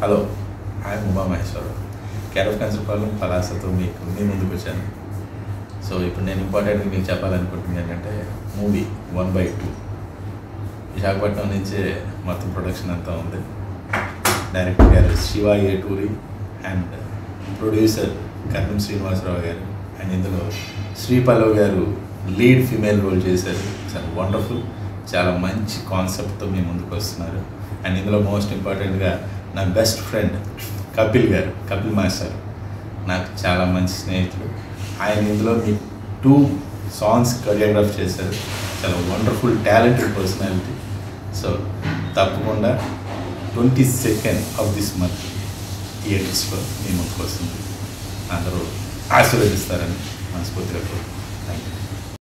hello hi Uma Maheshwara Rao care of Kansarpalem పలాసతో మీకు మీ ముందుకు వచ్చాను సో ఇప్పుడు నేను ఇంపార్టెంట్గా మీకు చెప్పాలనుకుంటుంది ఏంటంటే movie one by two Visakhapatnam నుంచే మొత్తం ప్రొడక్షన్ అంతా ఉంది డైరెక్టర్ గారు శివ ఏటూరి అండ్ ప్రొడ్యూసర్ కర్ణం శ్రీనివాసరావు గారు అండ్ ఇందులో శ్రీ పల్లవ్ గారు లీడ్ ఫిమేల్ రోల్ చేశారు చాలా వండర్ఫుల్ చాలా మంచి కాన్సెప్ట్తో మీ ముందుకు వస్తున్నారు అండ్ ఇందులో మోస్ట్ ఇంపార్టెంట్గా నా బెస్ట్ ఫ్రెండ్ కపిల్ గారు కపిల్ మాస్టర్ నాకు చాలా మంచి స్నేహితులు ఆయన ఇందులో మీ టూ సాంగ్స్ కొరియోగ్రాఫ్ చేశారు చాలా వండర్ఫుల్ టాలెంటెడ్ పర్సనాలిటీ సో తప్పకుండా twenty second of this month థియేటర్స్లో మీ ముందుకు వస్తుంది అందరూ ఆశీర్వదిస్తారని మనస్ఫూర్తిగా కోరుకుంటున్నాను